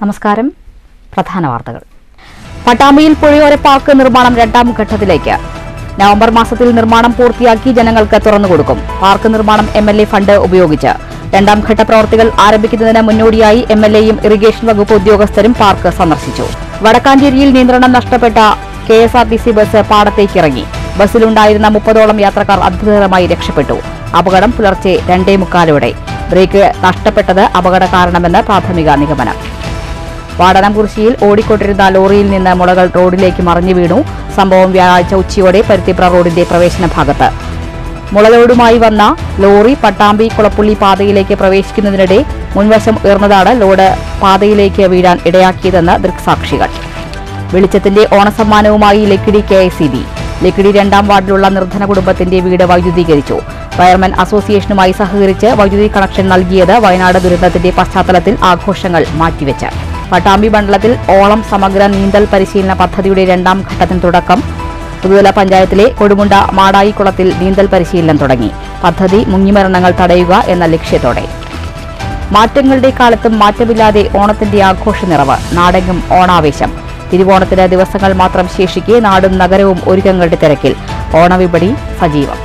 നമസ്കാരം പ്രധാന വാർത്തകൾ പട്ടാമ്പിയിൽ പുഴയോര പാർക്ക് നിർമ്മാണം രണ്ടാം ഘട്ടത്തിലേക്ക് നവംബർ മാസത്തിൽ നിർമ്മാണം പൂർത്തിയാക്കി ജനങ്ങൾക്ക് തുറന്നുകൊടുക്കും പാർക്ക് നിർമ്മാണം എം എൽ എ ഫണ്ട് ഉപയോഗിച്ച് രണ്ടാം ഘട്ട പ്രവൃത്തികൾ ആരംഭിക്കുന്നതിന് മുന്നോടിയായി എം എൽ എയും ഇറിഗേഷൻ വകുപ്പ് ഉദ്യോഗസ്ഥരും പാർക്ക് സന്ദർശിച്ചു വടക്കാഞ്ചേരിയിൽ നിയന്ത്രണം നഷ്ടപ്പെട്ട K S R T C bus പാടത്തേക്കിറങ്ങി ബസ്സിലുണ്ടായിരുന്ന മുപ്പതോളം യാത്രക്കാർ അത്ഭുതകരമായി രക്ഷപ്പെട്ടു അപകടം പുലർച്ചെ രണ്ടേ മുക്കാലോടെ ബ്രേക്ക് നഷ്ടപ്പെട്ടത് അപകട കാരണമെന്ന് പ്രാഥമിക നിഗമനം വാടനംകുറിശ്ശിയിൽ ഓടിക്കൊണ്ടിരുന്ന ലോറിയിൽ നിന്ന് മുളകൾ റോഡിലേക്ക് മറിഞ്ഞു വീണു സംഭവം വ്യാഴാഴ്ച ഉച്ചയോടെ പരുത്തിപ്ര റോഡിന്റെ പ്രവേശന ഭാഗത്ത് മുളലോടുമായി വന്ന ലോറി പട്ടാമ്പി കുളപ്പുള്ളി പാതയിലേക്ക് പ്രവേശിക്കുന്നതിനിടെ മുൻവശം ഉയർന്നതാണ് ലോഡ് പാതയിലേക്ക് വീഴാൻ ഇടയാക്കിയതെന്ന് ദൃക്സാക്ഷികൾ വെളിച്ചത്തിന്റെ ഓണസമ്മാനവുമായി Lakkidi K I C B Lakkidi രണ്ടാം വാർഡിലുള്ള നിർധന കുടുംബത്തിന്റെ വീട് വൈദ്യുതീകരിച്ചു വയർമാൻ അസോസിയേഷനുമായി സഹകരിച്ച് വൈദ്യുതി കണക്ഷൻ നൽകിയത് വയനാട് ദുരന്തത്തിന്റെ പശ്ചാത്തലത്തിൽ ആഘോഷങ്ങൾ മാറ്റിവെച്ച് പട്ടാമ്പി മണ്ഡലത്തിൽ ഓളം സമഗ്ര നീന്തൽ പരിശീലന പദ്ധതിയുടെ രണ്ടാം ഘട്ടത്തിന് തുടക്കം പുതുതല പഞ്ചായത്തിലെ കൊടുമുണ്ട മാടായിക്കുളത്തിൽ നീന്തൽ പരിശീലനം തുടങ്ങി പദ്ധതി മുങ്ങിമരണങ്ങൾ തടയുക എന്ന ലക്ഷ്യത്തോടെ മാറ്റങ്ങളുടെ കാലത്തും മാറ്റമില്ലാതെ ഓണത്തിന്റെ ആഘോഷ നിറവ് നാടെങ്ങും ഓണാവേശം തിരുവോണത്തിന് ദിവസങ്ങൾ മാത്രം ശേഷിക്കെ നാടും നഗരവും ഒരുക്കങ്ങളുടെ തിരക്കിൽ ഓണവിപണി സജീവം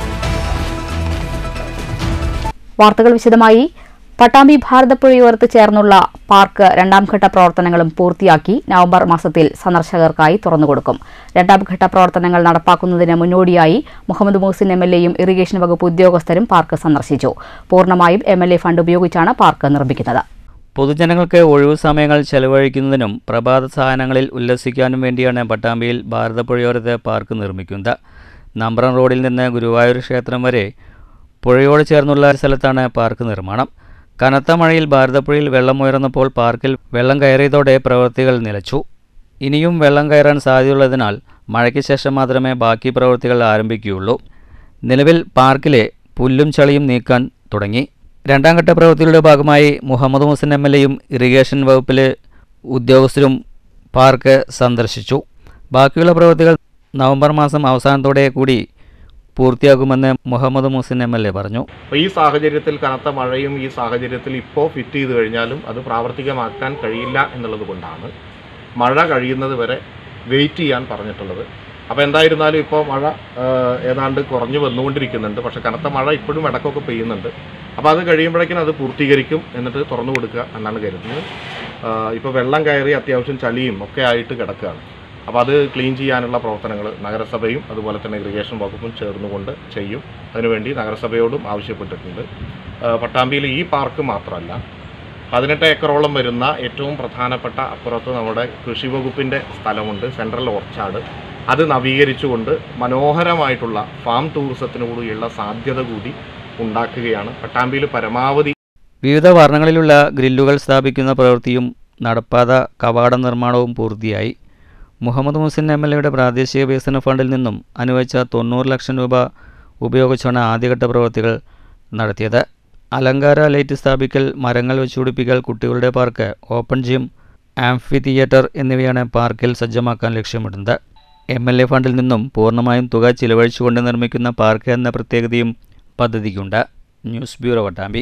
വാർത്തകൾ വിശദമായി പട്ടാമ്പി ഭാരതപ്പുഴയോരത്ത് ചേർന്നുള്ള പാർക്ക് രണ്ടാം ഘട്ട പ്രവർത്തനങ്ങളും പൂർത്തിയാക്കി നവംബർ മാസത്തിൽ സന്ദർശകർക്കായി തുറന്നുകൊടുക്കും രണ്ടാം ഘട്ട പ്രവർത്തനങ്ങൾ നടപ്പാക്കുന്നതിന് മുന്നോടിയായി മുഹമ്മദ് മുഹസിൻ എം എൽ എയും ഇറിഗേഷൻ വകുപ്പ് ഉദ്യോഗസ്ഥരും പാർക്ക് സന്ദർശിച്ചു പൂർണ്ണമായും എം എൽ എ ഫണ്ട് ഉപയോഗിച്ചാണ് പാർക്ക് നിർമ്മിക്കുന്നത് പൊതുജനങ്ങൾക്ക് ഒഴിവു സമയങ്ങൾ ചെലവഴിക്കുന്നതിനും പ്രഭാത സാധനങ്ങളിൽ ഉല്ലസിക്കാനും വേണ്ടിയാണ് പട്ടാമ്പിയിൽ ഭാരതപ്പുഴയോരത്ത് പാർക്ക് നിർമ്മിക്കുന്നത് നമ്പ്രം റോഡിൽ നിന്ന് ഗുരുവായൂർ ക്ഷേത്രം വരെ പുഴയോട് ചേർന്നുള്ള സ്ഥലത്താണ് പാർക്ക് നിർമ്മാണം കനത്ത മഴയിൽ ഭാരതപ്പുഴയിൽ വെള്ളം ഉയർന്നപ്പോൾ പാർക്കിൽ വെള്ളം കയറിയതോടെ പ്രവൃത്തികൾ നിലച്ചു ഇനിയും വെള്ളം കയറാൻ സാധ്യതയുള്ളതിനാൽ മഴയ്ക്ക് ശേഷം മാത്രമേ ബാക്കി പ്രവൃത്തികൾ ആരംഭിക്കുകയുള്ളൂ നിലവിൽ പാർക്കിലെ പുല്ലും ചളിയും നീക്കാൻ തുടങ്ങി രണ്ടാം ഘട്ട പ്രവൃത്തികളുടെ ഭാഗമായി മുഹമ്മദ് മുഹസിൻ എം എൽ എയും ഇറിഗേഷൻ വകുപ്പിലെ ഉദ്യോഗസ്ഥരും പാർക്ക് സന്ദർശിച്ചു ബാക്കിയുള്ള പ്രവൃത്തികൾ നവംബർ മാസം അവസാനത്തോടെ കൂടി പൂർത്തിയാക്കുമെന്ന് Muhammad Muhsin M L A പറഞ്ഞു അപ്പോൾ ഈ സാഹചര്യത്തിൽ കനത്ത മഴയും ഈ സാഹചര്യത്തിൽ ഇപ്പോൾ ഫിറ്റ് ചെയ്ത് കഴിഞ്ഞാലും അത് പ്രാവർത്തികമാക്കാൻ കഴിയില്ല എന്നുള്ളത് കൊണ്ടാണ് മഴ കഴിയുന്നത് വരെ വെയിറ്റ് ചെയ്യാൻ പറഞ്ഞിട്ടുള്ളത് അപ്പോൾ എന്തായിരുന്നാലും ഇപ്പോൾ മഴ ആ, ഏതാണ്ട് കുറഞ്ഞു വന്നുകൊണ്ടിരിക്കുന്നുണ്ട് പക്ഷേ കനത്ത മഴ ഇപ്പോഴും ഇടയ്ക്കൊക്കെ പെയ്യുന്നുണ്ട് അപ്പോൾ അത് കഴിയുമ്പോഴേക്കും അത് പൂർത്തീകരിക്കും എന്നിട്ട് തുറന്നു കൊടുക്കുക എന്നാണ് കരുതുന്നത് ഇപ്പോൾ വെള്ളം കയറി അത്യാവശ്യം ചളിയും ഒക്കെ ആയിട്ട് കിടക്കുകയാണ് അപ്പോൾ അത് ക്ലീൻ ചെയ്യാനുള്ള പ്രവർത്തനങ്ങൾ നഗരസഭയും അതുപോലെ തന്നെ ഇറിഗേഷൻ വകുപ്പും ചേർന്നുകൊണ്ട് ചെയ്യും അതിനുവേണ്ടി നഗരസഭയോടും ആവശ്യപ്പെട്ടിട്ടുണ്ട് ആ, പട്ടാമ്പിയിൽ ഈ പാർക്ക് മാത്രമല്ല പതിനെട്ട് ഏക്കറോളം വരുന്ന ഏറ്റവും പ്രധാനപ്പെട്ട അപ്പുറത്ത് നമ്മുടെ കൃഷി വകുപ്പിൻ്റെ സ്ഥലമുണ്ട് സെൻട്രൽ ഓർച്ചാഡ് അത് നവീകരിച്ചുകൊണ്ട് മനോഹരമായിട്ടുള്ള ഫാം ടൂറിസത്തിന് കൂടിയുള്ള സാധ്യത കൂടി ഉണ്ടാക്കുകയാണ് പട്ടാമ്പിയിൽ പരമാവധി വിവിധ വർണ്ണങ്ങളിലുള്ള ഗ്രില്ലുകൾ സ്ഥാപിക്കുന്ന പ്രവൃത്തിയും നടപ്പാത കവാട നിർമ്മാണവും പൂർത്തിയായി മുഹമ്മദ് മുഹസിൻ എം എൽ എയുടെ പ്രാദേശിക വികസന ഫണ്ടിൽ നിന്നും അനുവദിച്ച തൊണ്ണൂറ് ലക്ഷം രൂപ ഉപയോഗിച്ചാണ് ആദ്യഘട്ട പ്രവൃത്തികൾ നടത്തിയത് അലങ്കാര ലൈറ്റ് സ്ഥാപിക്കൽ മരങ്ങൾ വെച്ചുപിടിപ്പിക്കൽ കുട്ടികളുടെ park open gym amphitheatre എന്നിവയാണ് പാർക്കിൽ സജ്ജമാക്കാൻ ലക്ഷ്യമിടുന്നത് എം എൽ എ ഫണ്ടിൽ നിന്നും പൂർണ്ണമായും തുക ചിലവഴിച്ചുകൊണ്ട് നിർമ്മിക്കുന്ന പാർക്ക് എന്ന പ്രത്യേകതയും പദ്ധതിക്കുണ്ട് ന്യൂസ് ബ്യൂറോ വട്ടാമ്പി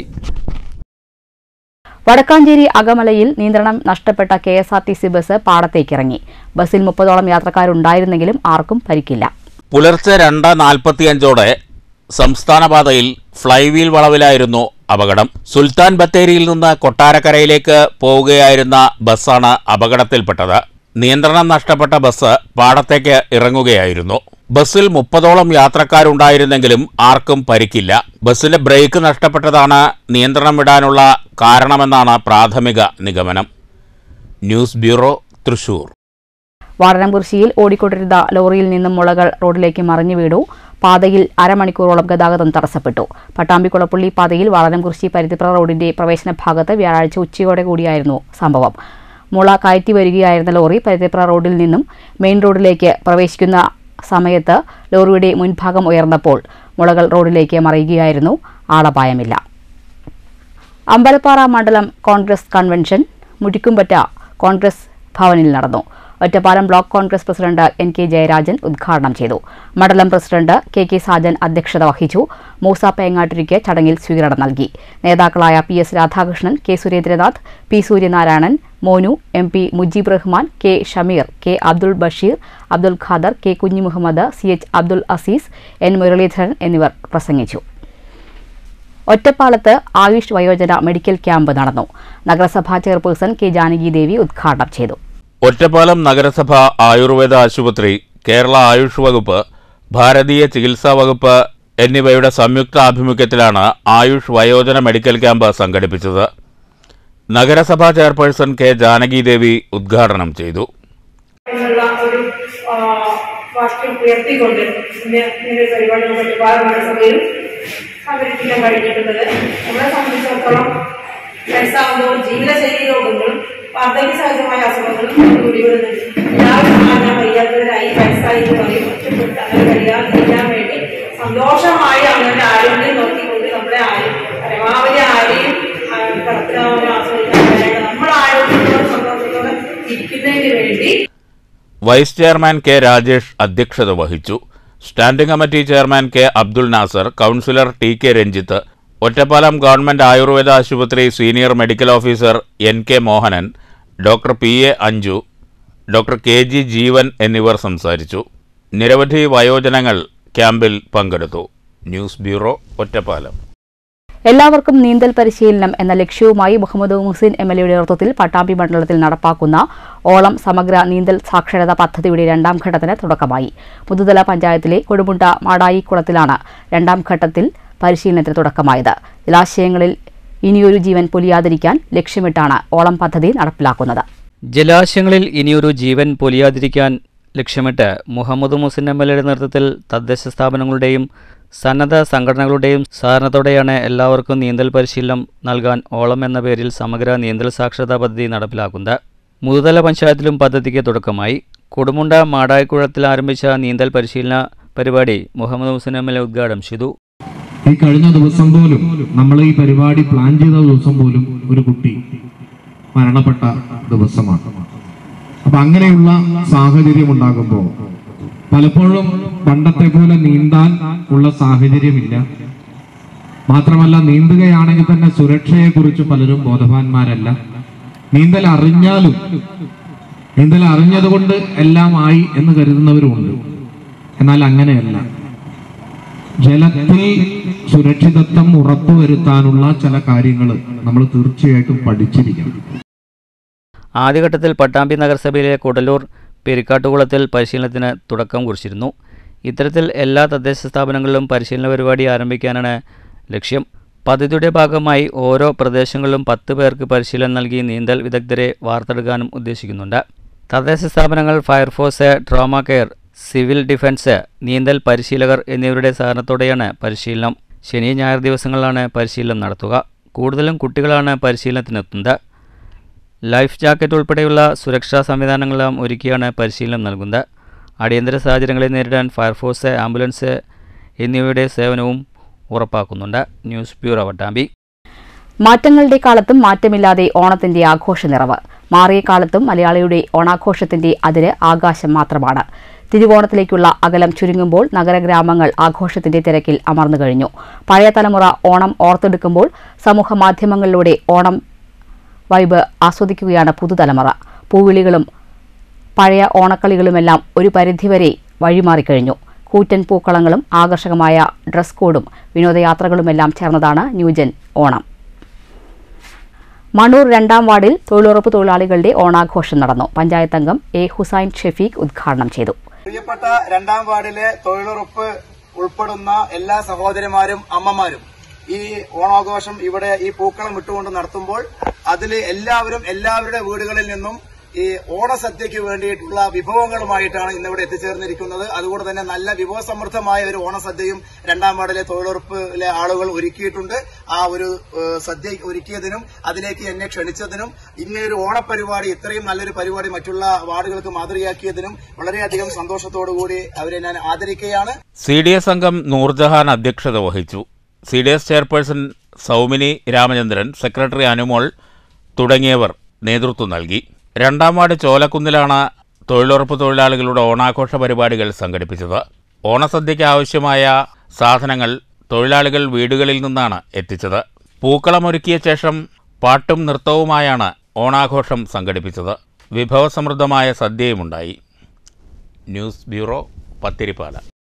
വടക്കാഞ്ചേരി അകമലയിൽ നിയന്ത്രണം നഷ്ടപ്പെട്ട K S R T C bus പാടത്തേക്കിറങ്ങി ബസ്സിൽ മുപ്പതോളം യാത്രക്കാരുണ്ടായിരുന്നെങ്കിലും ആർക്കും പരിക്കില്ല പുലർച്ചെ രണ്ട് നാൽപ്പത്തിയഞ്ചോടെ സംസ്ഥാന പാതയിൽ ഫ്ലൈവീൽ വളവിലായിരുന്നു അപകടം സുൽത്താൻ ബത്തേരിയിൽ നിന്ന് കൊട്ടാരക്കരയിലേക്ക് പോവുകയായിരുന്ന ബസ്സാണ് അപകടത്തിൽപ്പെട്ടത് നിയന്ത്രണം നഷ്ടപ്പെട്ട ബസ് പാടത്തേക്ക് ഇറങ്ങുകയായിരുന്നു ബസ്സിൽ മുപ്പതോളം യാത്രക്കാരുണ്ടായിരുന്നെങ്കിലും ആർക്കും പരിക്കില്ല ബസ്സിന്റെ ബ്രേക്ക് നഷ്ടപ്പെട്ടതാണ് നിയന്ത്രണം വിടാനുള്ള കാരണമെന്നാണ് പ്രാഥമിക നിഗമനം ന്യൂസ് ബ്യൂറോ തൃശൂർ വാടനംകുറിശ്ശിയിൽ ഓടിക്കൊണ്ടിരുന്ന ലോറിയിൽ നിന്നും മുളകൾ റോഡിലേക്ക് മറിഞ്ഞു വീണു പാതയിൽ അരമണിക്കൂറോളം ഗതാഗതം തടസ്സപ്പെട്ടു പട്ടാമ്പി കുളപ്പള്ളി പാതയിൽ വാടനംകുറിശ്ശി പരുത്തിപ്ര റോഡിന്റെ പ്രവേശന ഭാഗത്ത് വ്യാഴാഴ്ച ഉച്ചയോടെ കൂടിയായിരുന്നു സംഭവം മുള കയറ്റി വരികയായിരുന്ന ലോറി പരുത്തിപ്ര റോഡിൽ നിന്നും മെയിൻ റോഡിലേക്ക് പ്രവേശിക്കുന്ന സമയത്ത് ലോറിയുടെ മുൻഭാഗം ഉയർന്നപ്പോൾ മുളകൾ റോഡിലേക്ക് മറിയുകയായിരുന്നു ആളപായമില്ല അമ്പലപ്പാറ മണ്ഡലം കോൺഗ്രസ് കൺവെൻഷൻ മുടിക്കുംപറ്റ കോൺഗ്രസ് ഭവനിൽ നടന്നു Ottapalam block Congress president N K Jayarajan ഉദ്ഘാടനം ചെയ്തു മണ്ഡലം പ്രസിഡന്റ് കെ കെ സാജൻ അധ്യക്ഷത വഹിച്ചു മൂസ പേങ്ങാട്ടിരിക്ക് ചടങ്ങിൽ സ്വീകരണം നൽകി നേതാക്കളായ P S Radhakrishnan K Surendranath P Suryanarayanan Monu M P Mujeeb Rahman K Shameer K Abdul Basheer Abdul Khader K Kunhimuhammad C H Abdul Azeez N Muraleedharan എന്നിവർ പ്രസംഗിച്ചു ഒറ്റപ്പാലത്ത് ആയുഷ് വയോജന മെഡിക്കൽ ക്യാമ്പ് നടന്നു നഗരസഭാ ചെയർപേഴ്സൺ കെ ജാനകി ദേവി ഉദ്ഘാടനം ചെയ്തു ഒറ്റപ്പാലം നഗരസഭ ആയുർവേദ ആശുപത്രി കേരള ആയുഷ് വകുപ്പ് ഭാരതീയ ചികിത്സാ വകുപ്പ് എന്നിവയുടെ സംയുക്ത ആഭിമുഖ്യത്തിലാണ് ആയുഷ് വയോജന മെഡിക്കൽ ക്യാമ്പ് സംഘടിപ്പിച്ചത് നഗരസഭാ ചെയർപേഴ്സൺ കെ ജാനകി ദേവി ഉദ്ഘാടനം ചെയ്തു എന്നുള്ള ഒരു ആ, വാക്യം ഉയർത്തിക്കൊണ്ട് ഇന്ന് ഇങ്ങനെ ഒരു പരിപാടി നമുക്ക് ഒരുപാട് നഗരസഭയിൽ അവതരിപ്പിക്കാൻ കഴിഞ്ഞിട്ടുള്ളത് നമ്മളെ സംബന്ധിച്ചിടത്തോളം വയസ്സാകുമ്പോൾ ജീവിതശൈലി രോഗങ്ങളും വാർദ്ധക്യ സഹജമായ അസുഖങ്ങളും കൂടി വരുന്നുണ്ട് എല്ലാവരും കാണാൻ വയ്യാത്തവരായി വയസ്സായി എന്ന് പറയും ഒറ്റപ്പെട്ട് അങ്ങനെ കഴിയാൻ ചെയ്യാൻ വേണ്ടി സന്തോഷമായി അവരുടെ ആരോഗ്യം നോക്കിക്കൊണ്ട് നമ്മുടെ ആരും പരമാവധി ആരെയും കടത്തിലാവുന്ന ആസ്വദിക്കാൻ കഴിയാതെ നമ്മൾ ആരോഗ്യത്തോടെ സന്തോഷത്തോടെ ഇരിക്കുന്നതിന് വേണ്ടി വൈസ് ചെയർമാൻ കെ രാജേഷ് അധ്യക്ഷത വഹിച്ചു standing committee chairman K Abdul Nasar councillor T K Ranjith Ottapalam government Ayurveda ആശുപത്രി senior medical officer N K Mohanan doctor P A Anju doctor K G Jeevan എന്നിവർ സംസാരിച്ചു നിരവധി വയോജനങ്ങൾ ക്യാമ്പിൽ പങ്കെടുത്തു ന്യൂസ് ബ്യൂറോ ഒറ്റപ്പാലം എല്ലാവർക്കും നീന്തൽ പരിശീലനം എന്ന ലക്ഷ്യവുമായി മുഹമ്മദ് മുഹസിൻ എം എൽ എയുടെ നേതൃത്വത്തിൽ പട്ടാമ്പി മണ്ഡലത്തിൽ നടപ്പാക്കുന്ന ഓളം സമഗ്ര നീന്തൽ സാക്ഷരതാ പദ്ധതിയുടെ രണ്ടാം ഘട്ടത്തിന് തുടക്കമായി മുതുതല പഞ്ചായത്തിലെ കൊടുമുണ്ട മാടായിക്കുളത്തിലാണ് രണ്ടാം ഘട്ടത്തിൽ പരിശീലനത്തിന് തുടക്കമായത് ജലാശയങ്ങളിൽ ഇനിയൊരു ജീവൻ പൊലിയാതിരിക്കാൻ ലക്ഷ്യമിട്ടാണ് ഓളം പദ്ധതി നടപ്പിലാക്കുന്നത് ജലാശയങ്ങളിൽ ഇനിയൊരു ജീവൻ പൊലിയാതിരിക്കാൻ ലക്ഷ്യമിട്ട് മുഹമ്മദ് മുസിൻ എം എൽ എയുടെ നേതൃത്വത്തിൽ തദ്ദേശ സ്ഥാപനങ്ങളുടെയും സന്നദ്ധ സംഘടനകളുടെയും സഹകരണത്തോടെയാണ് എല്ലാവർക്കും നീന്തൽ പരിശീലനം നൽകാൻ ഓളം എന്ന പേരിൽ സമഗ്ര നീന്തൽ സാക്ഷരതാ പദ്ധതി നടപ്പിലാക്കുന്നത് മുതുതല പഞ്ചായത്തിലും പദ്ധതിക്ക് തുടക്കമായി കൊടുമുണ്ട മാടായിക്കുഴത്തിൽ ആരംഭിച്ച നീന്തൽ പരിശീലന പരിപാടി Muhammad Musin M L A ഉദ്ഘാടനം ചെയ്തു ഈ കഴിഞ്ഞ ദിവസം പോലും നമ്മൾ ഈ പരിപാടി പ്ലാൻ ചെയ്ത ദിവസം പോലും ഒരു കുട്ടി മരണപ്പെട്ട ദിവസമാണ് അപ്പൊ അങ്ങനെയുള്ള സാഹചര്യം ഉണ്ടാകുമ്പോൾ പലപ്പോഴും പണ്ടത്തെ പോലെ നീന്താൻ ഉള്ള സാഹചര്യമില്ല മാത്രമല്ല നീന്തുകയാണെങ്കിൽ തന്നെ സുരക്ഷയെ കുറിച്ച് പലരും ബോധവാന്മാരല്ല നീന്തൽ അറിഞ്ഞാലും നീന്തൽ അറിഞ്ഞതുകൊണ്ട് എല്ലാം ആയി എന്ന് കരുതുന്നവരുമുണ്ട് എന്നാൽ അങ്ങനെയല്ല ജലത്തിൽ സുരക്ഷിതത്വം ഉറപ്പുവരുത്താനുള്ള ചില കാര്യങ്ങൾ നമ്മൾ തീർച്ചയായിട്ടും പഠിച്ചിരിക്കണം ആദ്യഘട്ടത്തിൽ പട്ടാമ്പി നഗരസഭയിലെ കുടലൂർ പെരിക്കാട്ടുകുളത്തിൽ പരിശീലനത്തിന് തുടക്കം കുറിച്ചിരുന്നു ഇത്തരത്തിൽ എല്ലാ തദ്ദേശ സ്ഥാപനങ്ങളിലും പരിശീലന പരിപാടി ആരംഭിക്കാനാണ് ലക്ഷ്യം പദ്ധതിയുടെ ഭാഗമായി ഓരോ പ്രദേശങ്ങളിലും പത്ത് പേർക്ക് പരിശീലനം നൽകി നീന്തൽ വിദഗ്ധരെ വാർത്തെടുക്കാനും ഉദ്ദേശിക്കുന്നുണ്ട് തദ്ദേശ സ്ഥാപനങ്ങൾ fire force trauma care civil defence നീന്തൽ പരിശീലകർ എന്നിവരുടെ സഹകരണത്തോടെയാണ് പരിശീലനം ശനി ഞായർ ദിവസങ്ങളിലാണ് പരിശീലനം നടത്തുക കൂടുതലും കുട്ടികളാണ് പരിശീലനത്തിനെത്തുന്നത് ലൈഫ് ജാക്കറ്റ് ഉൾപ്പെടെയുള്ള സുരക്ഷാ സംവിധാനങ്ങളെല്ലാം ഒരുക്കിയാണ് പരിശീലനം നൽകുന്നത് അടിയന്തര സാഹചര്യങ്ങളെ നേരിടാൻ ഫയർഫോഴ്സ് ആംബുലൻസ് എന്നിവയുടെ സേവനവും ഉറപ്പാക്കുന്നുണ്ട് ന്യൂസ് ബ്യൂറോ വട്ടാമ്പി മാറ്റങ്ങളുടെ കാലത്തും മാറ്റമില്ലാതെ ഓണത്തിന്റെ ആഘോഷ നിറവ് മാറിയ കാലത്തും മലയാളിയുടെ ഓണാഘോഷത്തിന്റെ അതിര് ആകാശം മാത്രമാണ് തിരുവോണത്തിലേക്കുള്ള അകലം ചുരുങ്ങുമ്പോൾ നഗരഗ്രാമങ്ങൾ ആഘോഷത്തിന്റെ തിരക്കിൽ അമർന്നു കഴിഞ്ഞു പഴയ തലമുറ ഓണം ഓർത്തെടുക്കുമ്പോൾ സമൂഹ മാധ്യമങ്ങളിലൂടെ ഓണം വൈബ് ആസ്വദിക്കുകയാണ് പുതുതലമുറ പൂവിളികളും പഴയ ഓണക്കളികളുമെല്ലാം ഒരു പരിധിവരെ വഴിമാറിക്കഴിഞ്ഞു കൂറ്റൻ പൂക്കളങ്ങളും ആകർഷകമായ ഡ്രസ് കോഡും വിനോദയാത്രകളുമെല്ലാം ചേർന്നതാണ് ന്യൂജൻ ഓണം മണൂർ രണ്ടാം വാർഡിൽ തൊഴിലുറപ്പ് തൊഴിലാളികളുടെ ഓണാഘോഷം നടന്നു പഞ്ചായത്ത് അംഗം എ ഹുസൈൻ ഷെഫീഖ് ഉദ്ഘാടനം ചെയ്തു പ്രിയപ്പെട്ട രണ്ടാം വാർഡിലെ തൊഴിലുറപ്പ് ഉൾപ്പെടുന്ന എല്ലാ സഹോദരിമാരും അമ്മമാരും ഈ ഓണാഘോഷം ഇവിടെ ഈ പൂക്കളം ഇട്ടുകൊണ്ട് നടത്തുമ്പോൾ അതിൽ എല്ലാവരും എല്ലാവരുടെ വീടുകളിൽ നിന്നും ഈ ഓണസദ്യയ്ക്ക് വേണ്ടിയിട്ടുള്ള വിഭവങ്ങളുമായിട്ടാണ് ഇന്നിവിടെ എത്തിച്ചേർന്നിരിക്കുന്നത് അതുകൊണ്ട് തന്നെ നല്ല വിഭവസമൃദ്ധമായ ഒരു ഓണസദ്യയും രണ്ടാം വാർഡിലെ തൊഴിലുറപ്പിലെ ആളുകൾ ഒരുക്കിയിട്ടുണ്ട് ആ ഒരു ഏഹ്, സദ്യ ഒരുക്കിയതിനും അതിലേക്ക് എന്നെ ക്ഷണിച്ചതിനും ഇങ്ങനൊരു ഓണപരിപാടി ഇത്രയും നല്ലൊരു പരിപാടി മറ്റുള്ള വാർഡുകൾക്ക് മാതൃകയാക്കിയതിനും വളരെയധികം സന്തോഷത്തോടുകൂടി അവരെ ഞാൻ ആദരിക്കുകയാണ് സി ഡി എസ് അംഗം നൂർജഹാൻ അധ്യക്ഷത വഹിച്ചു C D S chairperson Soumini Ramachandran secretary Anumol തുടങ്ങിയവർ നേതൃത്വം നൽകി രണ്ടാം വാർഡ് ചോലക്കുന്നിലാണ് തൊഴിലുറപ്പ് തൊഴിലാളികളുടെ ഓണാഘോഷ പരിപാടികൾ സംഘടിപ്പിച്ചത് ഓണസദ്യയ്ക്ക് ആവശ്യമായ സാധനങ്ങൾ തൊഴിലാളികൾ വീടുകളിൽ നിന്നാണ് എത്തിച്ചത് പൂക്കളമൊരുക്കിയ ശേഷം പാട്ടും നൃത്തവുമായാണ് ഓണാഘോഷം സംഘടിപ്പിച്ചത് വിഭവസമൃദ്ധമായ സദ്യയുമുണ്ടായി news bureau Pathirippala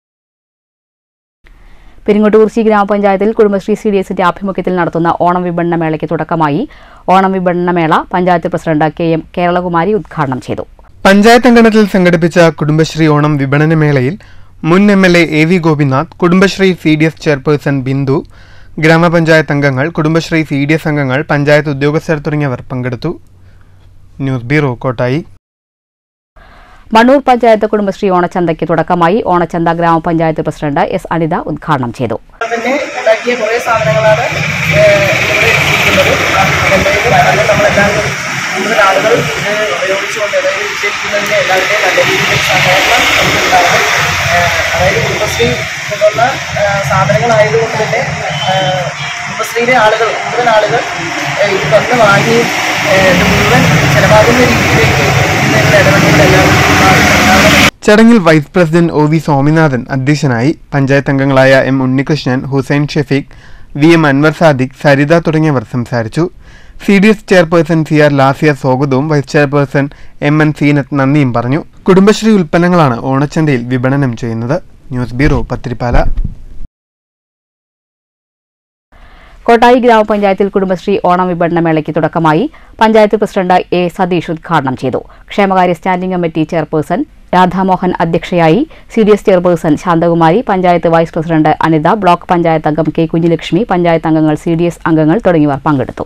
Peringottoor C ഗ്രാമപഞ്ചായത്തിൽ കുടുംബശ്രീ സി ഡി എസിന്റെ ആഭിമുഖ്യത്തിൽ നടത്തുന്ന ഓണം വിപണന മേളയ്ക്ക് തുടക്കമായി ഓണം വിപണന മേള panchayat president K M Keralakumari ഉദ്ഘാടനം ചെയ്തു പഞ്ചായത്ത് അങ്കണത്തിൽ സംഘടിപ്പിച്ച കുടുംബശ്രീ ഓണം വിപണന മേളയിൽ മുൻ M L A A V Gopinath Kudumbashree C D S chairperson Bindu ഗ്രാമപഞ്ചായത്ത് അംഗങ്ങൾ കുടുംബശ്രീ സി ഡി എസ് അംഗങ്ങൾ പഞ്ചായത്ത് ഉദ്യോഗസ്ഥർ തുടങ്ങിയവർ പങ്കെടുത്തു ന്യൂസ് ബ്യൂറോ കോട്ടായി മണ്ണൂർ പഞ്ചായത്ത് കുടുംബശ്രീ ഓണച്ചന്തയ്ക്ക് തുടക്കമായി ഓണച്ചന്ത ഗ്രാമപഞ്ചായത്ത് പ്രസിഡന്റ് എസ് അനിത ഉദ്ഘാടനം ചെയ്തു തന്നെ ഉണ്ടാക്കിയ കുറേ സാധനങ്ങളാണ് ഏഹ്, ഇവിടെ എത്തിയിരിക്കുന്നത് അതെന്തായാലും നമ്മളെല്ലാവരും കൂടുതൽ ആളുകൾ ഇത് ഉപയോഗിച്ചുകൊണ്ട് അതായത് വിജയിക്കുന്നതിന് എല്ലാവരുടെയും നല്ല രീതിയിൽ സഹകരണം നമുക്കുണ്ടാവണം ഏഹ്, അതായത് കുടുംബശ്രീ കൊണ്ടുവന്ന ഏഹ്, സാധനങ്ങളായതുകൊണ്ട് തന്നെ ഏഹ്, കുടുംബശ്രീയിലെ ആളുകൾ കൂടുതൽ ആളുകൾ ഏഹ്, ഇത് വന്ന് വാങ്ങി ഏഹ്, ഇത് മുഴുവൻ ചിലവാകുന്ന രീതിയിലേക്ക് ഇതിനുള്ള ഇടപെടലുകൾ എല്ലാവരും ഉണ്ടാവണം ചടങ്ങിൽ vice president O V Swaminathan അധ്യക്ഷനായി പഞ്ചായത്ത് അംഗങ്ങളായ M Unnikrishnan Hussain Shefeeq V M Anwar Sadiq Saritha തുടങ്ങിയവർ സംസാരിച്ചു C D S chairperson C R Lasiya സ്വാഗതവും vice chairperson M N Seenath നന്ദിയും പറഞ്ഞു കുടുംബശ്രീ ഉൽപ്പന്നങ്ങളാണ് ഓണച്ചന്തയിൽ വിപണനം ചെയ്യുന്നത് ന്യൂസ് ബ്യൂറോ പത്തിരിപ്പാല കോട്ടായി ഗ്രാമപഞ്ചായത്തിൽ കുടുംബശ്രീ ഓണം വിപണന മേളയ്ക്ക് തുടക്കമായി പഞ്ചായത്ത് പ്രസിഡന്റ് എ സതീഷ് ഉദ്ഘാടനം ചെയ്തു ക്ഷേമകാര്യ സ്റ്റാൻഡിംഗ് കമ്മിറ്റി ചെയർപേഴ്സൺ രാധാമോഹൻ അധ്യക്ഷയായി C D S chairperson Shanthakumari panchayat vice president Anitha block panchayat അംഗം കെ കുഞ്ഞിലക്ഷ്മി പഞ്ചായത്ത് അംഗങ്ങൾ സി ഡി എസ് അംഗങ്ങൾ തുടങ്ങിയവർ പങ്കെടുത്തു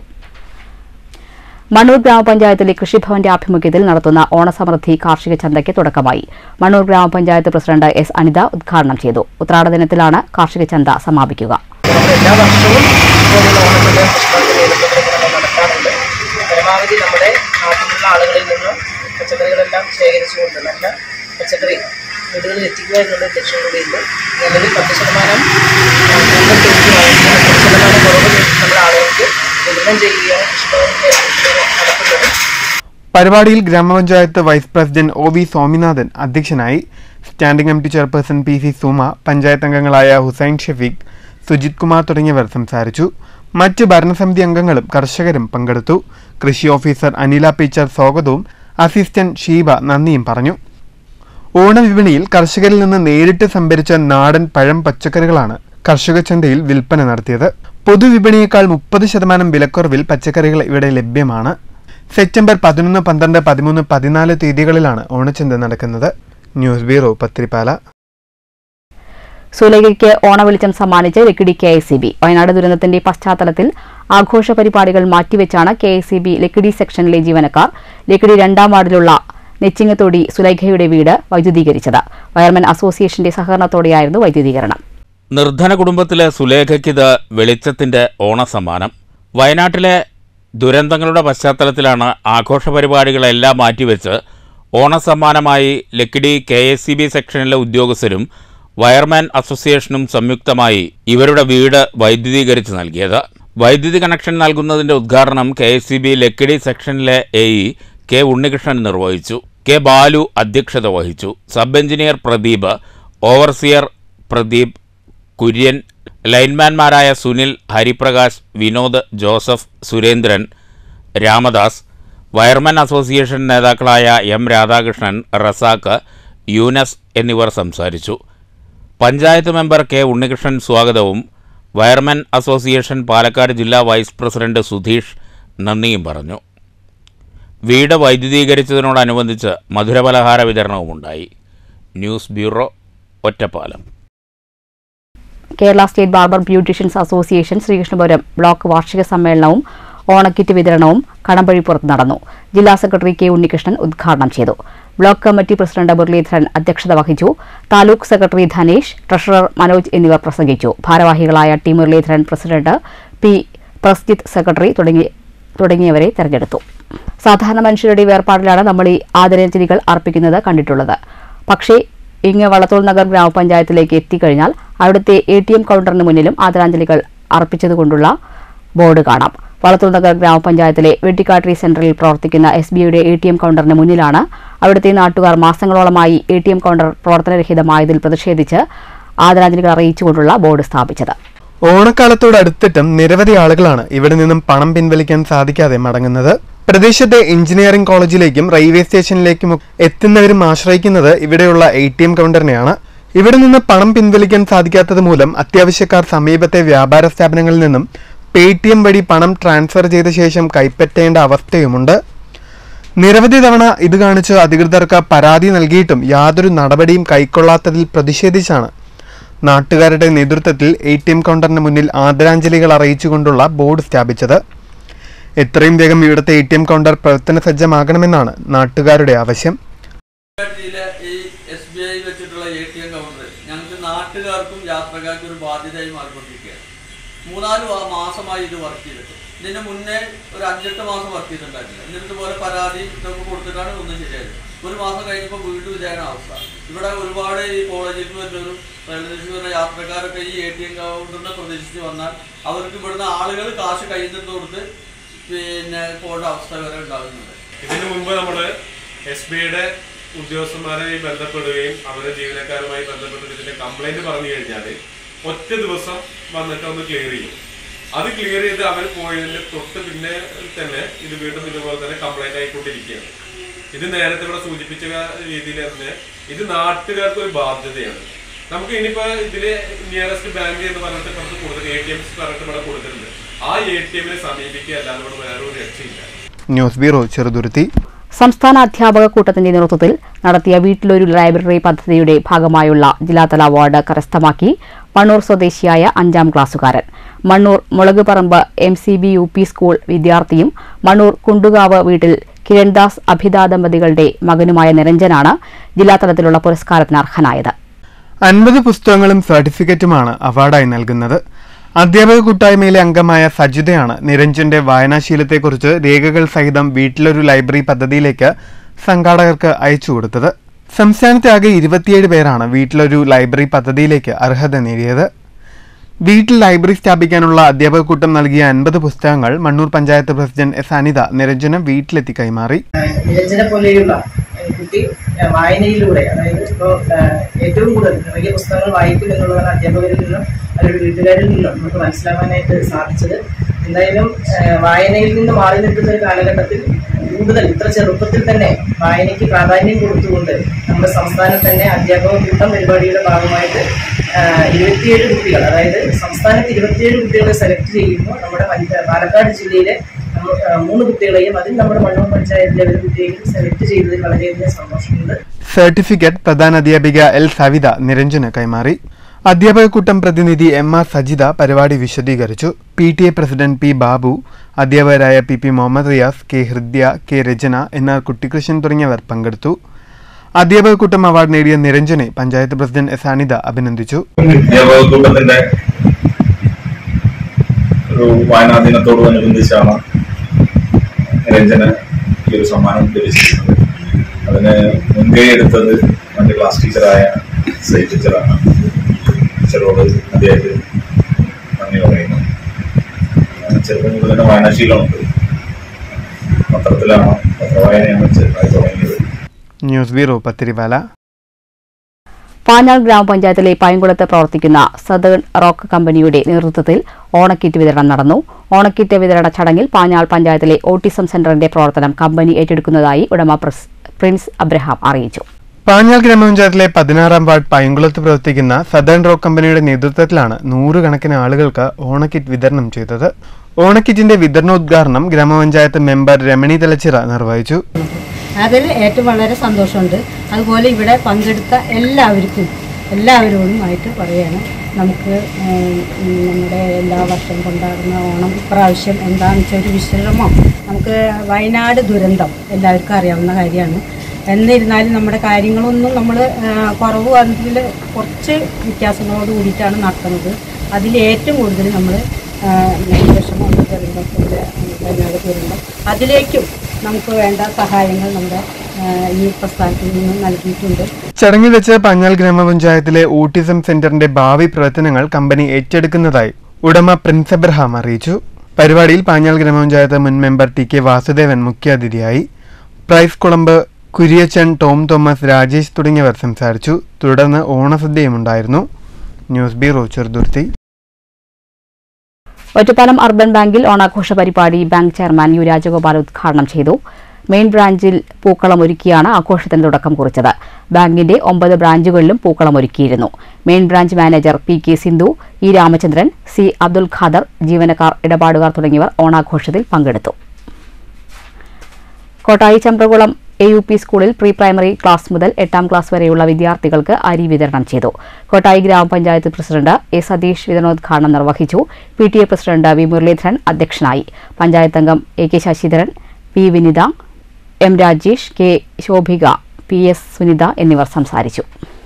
മണ്ണൂർ ഗ്രാമപഞ്ചായത്തിലെ കൃഷിഭവന്റെ ആഭിമുഖ്യത്തിൽ നടത്തുന്ന ഓണസമൃദ്ധി കാർഷിക ചന്തയ്ക്ക് തുടക്കമായി മണ്ണൂർ ഗ്രാമപഞ്ചായത്ത് പ്രസിഡന്റ് എസ് അനിത ഉദ്ഘാടനം ചെയ്തു ഉത്രാട ദിനത്തിലാണ് കാർഷിക ചന്ത സമാപിക്കുക നമ്മൾ എല്ലാ വർഷവും ഇതുപോലുള്ള ഓണത്തിന്റെ പുഷ്പത്തിന്റെ നേതൃത്വത്തിൽ നമ്മൾ നടത്താറുണ്ട് പരമാവധി നമ്മുടെ നാട്ടിലുള്ള ആളുകളിൽ നിന്ന് പച്ചക്കറികളെല്ലാം ശേഖരിച്ചുകൊണ്ട് നല്ല പച്ചക്കറി വീടുകളിൽ എത്തിക്കുക എന്നുള്ള ലക്ഷ്യം കൂടിയുണ്ട് നിലവിൽ പത്ത് ശതമാനം ആ, കൂടുതൽ തുകയ്ക്ക് വാങ്ങിക്കുക പത്ത് ശതമാനം കുറവ് നമ്മുടെ ആളുകൾക്ക് വിതരണം ചെയ്യുകയാണ് കൃഷിഭവനിലെ നടത്തുന്നത് പരിപാടിയിൽ ഗ്രാമപഞ്ചായത്ത് vice president O V Swaminathan അധ്യക്ഷനായി standing committee chairperson P C Suma panchayat അംഗങ്ങളായ ഹുസൈൻ ഷെഫീഖ് സുജിത് കുമാർ തുടങ്ങിയവർ സംസാരിച്ചു മറ്റ് ഭരണസമിതി അംഗങ്ങളും കർഷകരും പങ്കെടുത്തു കൃഷി ഓഫീസർ അനില പീച്ചർ സ്വാഗതവും അസിസ്റ്റന്റ് ഷീബ നന്ദിയും പറഞ്ഞു ഓണവിപണിയിൽ കർഷകരിൽ നിന്ന് നേരിട്ട് സംഭരിച്ച നാടൻ പഴം പച്ചക്കറികളാണ് കർഷക ചന്തയിൽ വിൽപ്പന നടത്തിയത് പൊതുവിപണിയേക്കാൾ മുപ്പത് ശതമാനം വിലക്കുറവിൽ പച്ചക്കറികൾ ഇവിടെ ലഭ്യമാണ് സെപ്റ്റംബർ പതിനൊന്ന് പന്ത്രണ്ട് പതിമൂന്ന് പതിനാല് തീയതികളിലാണ് ഓണച്ചന്ത നടക്കുന്നത് ന്യൂസ് ബ്യൂറോ പത്രിപ്പാല സുലേഖയ്ക്ക് ഓണവെളിച്ചം സമ്മാനിച്ച് Lakkidi K S C B Wayanad ദുരന്തത്തിന്റെ പശ്ചാത്തലത്തിൽ ആഘോഷ പരിപാടികൾ മാറ്റിവെച്ചാണ് K S C B Lakkidi സെക്ഷനിലെ ജീവനക്കാർ ലക്കിടി രണ്ടാം വാർഡിലുള്ള നെച്ചിങ്ങത്തോടി സുലൈഖയുടെ വീട് വൈദ്യുതീകരിച്ചത് വയർമെൻ അസോസിയേഷന്റെ സഹകരണത്തോടെയായിരുന്നു വൈദ്യുതീകരണം നിർധന കുടുംബത്തിലെ സുലേഖയ്ക്കിത് വെളിച്ചത്തിന്റെ ഓണസമ്മാനം വയനാട്ടിലെ ദുരന്തങ്ങളുടെ പശ്ചാത്തലത്തിലാണ് ആഘോഷ പരിപാടികളെല്ലാം മാറ്റിവെച്ച് ഓണസമ്മാനമായി Lakkidi K S C B സെക്ഷനിലെ ഉദ്യോഗസ്ഥരും വയർമാൻ അസോസിയേഷനും സംയുക്തമായി ഇവരുടെ വീട് വൈദ്യുതീകരിച്ച് നൽകിയത് വൈദ്യുതി കണക്ഷൻ നൽകുന്നതിന്റെ ഉദ്ഘാടനം K S C B Lakkidi സെക്ഷനിലെ എ ഇ കെ ഉണ്ണികൃഷ്ണൻ നിർവഹിച്ചു കെ ബാലു അധ്യക്ഷത വഹിച്ചു sub engineer Pradeep overseer Pradeep Kurian ലൈൻമാൻമാരായ സുനിൽ ഹരിപ്രകാശ് വിനോദ് ജോസഫ് സുരേന്ദ്രൻ രാമദാസ് വയർമാൻ അസോസിയേഷൻ നേതാക്കളായ എം രാധാകൃഷ്ണൻ റസാക്ക് യൂനസ് എന്നിവർ സംസാരിച്ചു പഞ്ചായത്ത് മെമ്പർ കെ ഉണ്ണികൃഷ്ണൻ സ്വാഗതവും വയർമാൻ അസോസിയേഷൻ പാലക്കാട് ജില്ലാ വൈസ് പ്രസിഡന്റ് സുധീഷ് നന്ദിയും പറഞ്ഞു വീട് വൈദ്യുതീകരിച്ചതിനോടനുബന്ധിച്ച് മധുരപലഹാര വിതരണവുമുണ്ടായി news bureau Ottapalam Kerala state barber beauticians association Sreekrishnapuram block വാർഷിക സമ്മേളനവും ഓണക്കിറ്റ് വിതരണവും കടമ്പഴിപ്പുറത്ത് നടന്നു ജില്ലാ സെക്രട്ടറി കെ ഉണ്ണികൃഷ്ണൻ ഉദ്ഘാടനം ചെയ്തു ബ്ലോക്ക് കമ്മിറ്റി പ്രസിഡന്റ് മുരളീധരൻ അധ്യക്ഷത വഹിച്ചു താലൂക്ക് സെക്രട്ടറി ധനേഷ് ട്രഷറർ മനോജ് എന്നിവർ പ്രസംഗിച്ചു ഭാരവാഹികളായ T Muraleedharan president P Prasjith secretary തുടങ്ങി തുടങ്ങിയവരെ തെരഞ്ഞെടുത്തു സാധാരണ മനുഷ്യരുടെ വേർപാടിലാണ് നമ്മൾ ഈ ആദരാഞ്ജലികൾ അർപ്പിക്കുന്നത് കണ്ടിട്ടുള്ളത് പക്ഷേ ഇങ്ങ് വളത്തോൾ നഗർ ഗ്രാമപഞ്ചായത്തിലേക്ക് എത്തിക്കഴിഞ്ഞാൽ അവിടുത്തെ എ ടി എം കൗണ്ടറിന് മുന്നിലും ആദരാഞ്ജലികൾ അർപ്പിച്ചതുകൊണ്ടുള്ള ബോർഡ് കാണാം വളത്തുനഗർ ഗ്രാമപഞ്ചായത്തിലെ വെട്ടിക്കാട്ടിരി സെന്ററിൽ പ്രവർത്തിക്കുന്ന എസ് ബിഐയുടെ എ ടി എം കൗണ്ടറിന് മുന്നിലാണ് അവിടുത്തെ നാട്ടുകാർ മാസങ്ങളോളമായി എ ടി എം കൗണ്ടർ പ്രവർത്തനരഹിതമായതിൽ പ്രതിഷേധിച്ച് ആദരാഞ്ജലികൾ അറിയിച്ചുകൊണ്ടുള്ള ബോർഡ് സ്ഥാപിച്ചത് ഓണക്കാലത്തോടടുത്തിട്ടും നിരവധി ആളുകളാണ് ഇവിടെ നിന്നും പണം പിൻവലിക്കാൻ സാധിക്കാതെ മടങ്ങുന്നത് പ്രദേശത്തെ എഞ്ചിനീയറിംഗ് കോളേജിലേക്കും റെയിൽവേ സ്റ്റേഷനിലേക്കും എത്തുന്നവരും ആശ്രയിക്കുന്നത് ഇവിടെയുള്ള എ ടി എം കൗണ്ടറിനെയാണ് ഇവിടെ നിന്ന് പണം പിൻവലിക്കാൻ സാധിക്കാത്തത് മൂലം അത്യാവശ്യക്കാർ സമീപത്തെ വ്യാപാര സ്ഥാപനങ്ങളിൽ നിന്നും പേ ടി എം വഴി പണം ട്രാൻസ്ഫർ ചെയ്ത ശേഷം കൈപ്പറ്റേണ്ട അവസ്ഥയുമുണ്ട് നിരവധി തവണ ഇത് കാണിച്ച് അധികൃതർക്ക് പരാതി നൽകിയിട്ടും യാതൊരു നടപടിയും കൈക്കൊള്ളാത്തതിൽ പ്രതിഷേധിച്ചാണ് നാട്ടുകാരുടെ നേതൃത്വത്തിൽ എ ടി എം കൗണ്ടറിന് മുന്നിൽ ആദരാഞ്ജലികൾ അറിയിച്ചുകൊണ്ടുള്ള ബോർഡ് സ്ഥാപിച്ചത് എത്രയും വേഗം ഇവിടുത്തെ എ ടി എം കൗണ്ടർ പ്രവർത്തന സജ്ജമാകണമെന്നാണ് നാട്ടുകാരുടെ ആവശ്യം ജില്ല ഈ എസ് ബി ഐ വെച്ചിട്ടുള്ള എ ടി എം കൗണ്ടർ ഞങ്ങൾക്ക് നാട്ടുകാർക്കും യാത്രക്കാർക്കും ഒരു ബാധ്യതയായി മാറിക്കൊണ്ടിരിക്കുകയാണ് മൂന്നാല് വാ- മാസമായി ഇത് വർക്ക് ചെയ്തിട്ട് ഇതിന് മുന്നേ ഒരു അഞ്ചെട്ട് മാസം വർക്ക് ചെയ്തിട്ടുണ്ടായിരുന്നില്ല എന്നിട്ട് ഇതുപോലെ പരാതി ഇതൊക്കെ കൊടുത്തിട്ടാണ് ഒന്നും ശരിയായത് ഒരു മാസം കഴിഞ്ഞപ്പോൾ വീണ്ടും ഇതാണ് അവസ്ഥ ഇവിടെ ഒരുപാട് ഈ കോളേജിൽ നിന്ന് വരുന്നവരും റെയിൽവേ സ്റ്റേഷനിൽ വരുന്ന യാത്രക്കാരൊക്കെ ഈ എ ടി എം കൗണ്ടറിനെ പ്രതീക്ഷിച്ച് വന്നാൽ അവർക്ക് ഇവിടുന്ന് ആളുകൾ കാശ് കയ്യിൽ നിന്ന് കൊടുത്ത് പിന്നെ പോകേണ്ട അവസ്ഥ വരെ ഉണ്ടാകുന്നുണ്ട് ഇതിനു മുമ്പ് നമ്മൾ എസ് ബി ഐയുടെ ഉദ്യോഗസ്ഥന്മാരെ ബന്ധപ്പെടുകയും അവരുടെ ജീവനക്കാരുമായി ബന്ധപ്പെട്ട് ഇതിന്റെ കംപ്ലൈന്റ് പറഞ്ഞു കഴിഞ്ഞാൽ ഒറ്റ ദിവസം വന്നിട്ട് ഒന്ന് ക്ലിയർ ചെയ്യും അത് ക്ലിയർ ചെയ്ത് അവർ പോയതിന് തൊട്ട് പിന്നെ തന്നെ ഇത് വീണ്ടും ഇതുപോലെ തന്നെ കംപ്ലൈന്റ് ആയിക്കൊണ്ടിരിക്കുകയാണ് ഇത് നേരത്തെ ഇവിടെ സൂചിപ്പിച്ച രീതിയിൽ തന്നെ ഇത് നാട്ടുകാർക്ക് ഒരു ബാധ്യതയാണ് നമുക്ക് ഇനിയിപ്പോ ഇതില് നിയറസ്റ്റ് ബാങ്ക് എന്ന് പറഞ്ഞിട്ട് കുറച്ച് കൂടുതൽ എ ടി എംസ് പറഞ്ഞിട്ട് ഇവിടെ കൊടുത്തിട്ടുണ്ട് ആ എ ടി എമ്മിനെ സമീപിക്കുക അല്ലാതെ ഇവിടെ വേറെ ഒരു രക്ഷയില്ല ന്യൂസ് ബ്യൂറോ ചെറുതുരുത്തി സംസ്ഥാന അധ്യാപക കൂട്ടത്തിന്റെ നേതൃത്വത്തിൽ നടത്തിയ വീട്ടിലൊരു ലൈബ്രറി പദ്ധതിയുടെ ഭാഗമായുള്ള ജില്ലാതല അവാർഡ് കരസ്ഥമാക്കി മണ്ണൂർ സ്വദേശിയായ അഞ്ചാം ക്ലാസ്സുകാരൻ Mannur Mulakuparamb M C B U P school വിദ്യാർത്ഥിയും മണ്ണൂർ കുണ്ടുകാവ് വീട്ടിൽ കിരൺദാസ് അഭിത ദമ്പതികളുടെ മകനുമായ നിരഞ്ജനാണ് ജില്ലാതലത്തിലുള്ള പുരസ്കാരത്തിന് അർഹനായത് അൻപത് പുസ്തകങ്ങളും സർട്ടിഫിക്കറ്റുമാണ് അവാർഡായി നൽകുന്നത് അധ്യാപക കൂട്ടായ്മയിലെ അംഗമായ സജിതയാണ് നിരഞ്ജന്റെ വായനാശീലത്തെക്കുറിച്ച് രേഖകൾ സഹിതം വീട്ടിലൊരു ലൈബ്രറി പദ്ധതിയിലേക്ക് സംഘാടകർക്ക് അയച്ചു കൊടുത്തത് സംസ്ഥാനത്തെ ആകെ ഇരുപത്തിയേഴ് പേരാണ് വീട്ടിലൊരു ലൈബ്രറി പദ്ധതിയിലേക്ക് അർഹത നേടിയത് വീട്ടിൽ ലൈബ്രറി സ്ഥാപിക്കാനുള്ള അധ്യാപക കൂട്ടം നൽകിയ അൻപത് പുസ്തകങ്ങൾ മണ്ണൂർ പഞ്ചായത്ത് പ്രസിഡന്റ് എസ് അനിത നിരഞ്ജനം വീട്ടിലെത്തി കൈമാറി നിരഞ്ജനെ പോലെയുള്ള ഏഹ്, കുട്ടി ഏഹ്, വായനയിലൂടെ അതായത് ഇപ്പോൾ ഏറ്റവും കൂടുതൽ നിറയെ പുസ്തകങ്ങൾ വായിക്കും എന്നുള്ളതാണ് അധ്യാപകരിൽ നിന്നും അവരുടെ വീട്ടുകാരിൽ നിന്നും നമുക്ക് മനസ്സിലാവാനായിട്ട് സാധിച്ചത് എന്തായാലും ഏഹ്, വായനയിൽ നിന്ന് മാറി നിൽക്കുന്ന ഒരു കാലഘട്ടത്തിൽ കൂടുതൽ ഇത്ര ചെറുപ്പത്തിൽ തന്നെ വായനയ്ക്ക് പ്രാധാന്യം കൊടുത്തുകൊണ്ട് നമ്മുടെ സംസ്ഥാനത്ത് തന്നെ അധ്യാപക കൂട്ടം പരിപാടിയുടെ ഭാഗമായിട്ട് ആഹ്, ഇരുപത്തിയേഴ് കുട്ടികൾ അതായത് സംസ്ഥാനത്ത് ഇരുപത്തിയേഴ് കുട്ടികളെ സെലക്ട് ചെയ്യുമ്പോൾ നമ്മുടെ പഞ്ച- പാലക്കാട് ജില്ലയിലെ നമ്മ- ആഹ്, മൂന്ന് കുട്ടികളെയും അതിൽ നമ്മുടെ മണ്ണൂർ പഞ്ചായത്തിലെ ഒരു കുട്ടിയെയും സെലക്ട് ചെയ്തതിൽ വളരെയധികം സന്തോഷമുണ്ട് സർട്ടിഫിക്കറ്റ് പ്രധാന അധ്യാപിക എൽ സവിത നിരഞ്ജന് കൈമാറി അധ്യാപക കൂട്ടം പ്രതിനിധി എം ആർ സജിത പരിപാടി വിശദീകരിച്ചു P T A president P Babu അധ്യാപകരായ P P Muhammad Riyas K Hridya K Rachana N R Kuttikrishnan തുടങ്ങിയവർ പങ്കെടുത്തു അധ്യാപക കൂട്ടം അവാർഡ് നേടിയ നിരഞ്ജനെ പഞ്ചായത്ത് പ്രസിഡന്റ് എസ് അനിത അഭിനന്ദിച്ചു അധ്യാപക കൂട്ടത്തിന്റെ ഒരു വായനാ ദിനത്തോടനുബന്ധിച്ചാണ് രഞ്ജന് ഈ ഒരു സമ്മാനം ലഭിച്ചിരിക്കുന്നത് അതിന് മുൻകൈ എടുത്തത് എൻ്റെ ക്ലാസ് ടീച്ചറായ സൈ ടീച്ചറാണ് ടീച്ചറോട് അദ്ദേഹത്തിന് നന്ദി പറയുന്നു ഞാൻ ചെറുപ്പം മുതൽ തന്നെ വായനാശീലമുണ്ട് പത്രത്തിലാണ് പത്രവായനയാണ് ചെറുതായി തുടങ്ങിയത് ന്യൂസ് ബ്യൂറോ പത്തിരിപാല പാഞ്ഞാൾ ഗ്രാമപഞ്ചായത്തിലെ പൈങ്കുളത്ത് പ്രവർത്തിക്കുന്ന സദേൺ റോക്ക് കമ്പനിയുടെ നേതൃത്വത്തിൽ ഓണക്കിറ്റ് വിതരണം നടന്നു ഓണക്കിറ്റ് വിതരണ ചടങ്ങിൽ പാഞ്ഞാൾ പഞ്ചായത്തിലെ ഓട്ടിസം സെന്ററിന്റെ പ്രവർത്തനം കമ്പനി ഏറ്റെടുക്കുന്നതായി ഉടമ പ്രസ്- പ്രിൻസ് അബ്രഹാം അറിയിച്ചു പാഞ്ഞാൽ ഗ്രാമപഞ്ചായത്തിലെ പതിനാറാം വാർഡ് പൈങ്കുളത്ത് പ്രവർത്തിക്കുന്ന സദേൺ റോക്ക് കമ്പനിയുടെ നേതൃത്വത്തിലാണ് നൂറുകണക്കിന് ആളുകൾക്ക് ഓണക്കിറ്റ് വിതരണം ചെയ്തത് ഓണക്കിറ്റിന്റെ വിതരണോദ്ഘാടനം ഗ്രാമപഞ്ചായത്ത് മെമ്പർ രമണി തലച്ചിറ നിർവഹിച്ചു അതിൽ ഏറ്റവും വളരെ സന്തോഷമുണ്ട് അതുപോലെ ഇവിടെ പങ്കെടുത്ത എല്ലാവർക്കും എല്ലാവരോടുമായിട്ട് പറയാണ് നമുക്ക് ഉം, നമ്മുടെ എല്ലാ വർഷം കൊണ്ടാടുന്ന ഓണം ഇപ്രാവശ്യം എന്താണെന്ന് വെച്ചാൽ ഒരു വിശ്രമം നമുക്ക് വയനാട് ദുരന്തം എല്ലാവർക്കും അറിയാവുന്ന കാര്യമാണ് എന്നിരുന്നാലും നമ്മുടെ കാര്യങ്ങളൊന്നും നമ്മൾ കുറവ് വന്നതിൽ കുറച്ച് വ്യത്യാസങ്ങളോട് കൂടിയിട്ടാണ് നടത്തുന്നത് അതിൽ ഏറ്റവും കൂടുതൽ നമ്മൾ വിഷമം ദുരന്തത്തിൻ്റെ വയനാട് ദുരന്തം അതിലേക്കും നമുക്ക് വേണ്ട സഹായങ്ങൾ നമ്മുടെ ആ, ഈ പ്രസ്ഥാനത്തിൽ നിന്ന് നൽകിയിട്ടുണ്ട് ചടങ്ങിൽ വെച്ച് പഞ്ഞാൽ ഗ്രാമപഞ്ചായത്തിലെ ഓട്ടിസം സെന്ററിന്റെ ഭാവി പ്രവർത്തനങ്ങൾ കമ്പനി ഏറ്റെടുക്കുന്നതായി ഉടമ പ്രിൻസ് എബ്രഹാം അറിയിച്ചു പരിപാടിയിൽ പാഞ്ഞാൽ ഗ്രാമപഞ്ചായത്ത് മുൻ മെമ്പർ ടി കെ വാസുദേവൻ മുഖ്യാതിഥിയായി പ്രൈസ് കുളമ്പ് കുര്യച്ചൻ ടോം തോമസ് രാജേഷ് തുടങ്ങിയവർ സംസാരിച്ചു തുടർന്ന് ഓണസദ്യയുമുണ്ടായിരുന്നു news bureau Cheruthuruthy Ottapalam urban ബാങ്കിൽ ഓണാഘോഷ പരിപാടി ബാങ്ക് ചെയർമാൻ യു രാജഗോപാൽ ഉദ്ഘാടനം ചെയ്തു മെയിൻ ബ്രാഞ്ചിൽ പൂക്കളം ഒരുക്കിയാണ് ആഘോഷത്തിന് തുടക്കം കുറിച്ചത് ബാങ്കിന്റെ ഒമ്പത് ബ്രാഞ്ചുകളിലും പൂക്കളം ഒരുക്കിയിരുന്നു main branch manager P K Sindhu E Ramachandran C Abdul Khader ജീവനക്കാർ ഇടപാടുകാർ തുടങ്ങിയവർ ഓണാഘോഷത്തിൽ പങ്കെടുത്തു Kottayi Chambrakulam A U P സ്കൂളിൽ പ്രീ പ്രൈമറി ക്ലാസ് മുതൽ എട്ടാം ക്ലാസ് വരെയുള്ള വിദ്യാർത്ഥികൾക്ക് അരി വിതരണം ചെയ്തു കോട്ടായി ഗ്രാമപഞ്ചായത്ത് പ്രസിഡന്റ് എ സതീഷ് വിതരണോദ്ഘാടനം നിർവഹിച്ചു P T A president V Muraleedharan അധ്യക്ഷനായി പഞ്ചായത്ത് അംഗം A K Sasidharan P Vinitha M Rajesh K Shobhika P S Sunitha എന്നിവർ സംസാരിച്ചു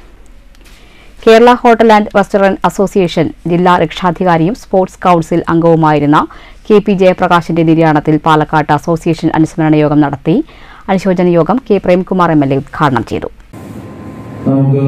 Kerala hotel and restaurant association ജില്ലാ രക്ഷാധികാരിയും സ്പോർട്സ് കൌൺസിൽ അംഗവുമായിരുന്ന കെ പി ജയപ്രകാശിന്റെ നിര്യാണത്തിൽ പാലക്കാട്ട് അസോസിയേഷൻ അനുസ്മരണ യോഗം നടത്തി അനുശോചന യോഗം K Premkumar M L A ഉദ്ഘാടനം ചെയ്തു നമുക്ക്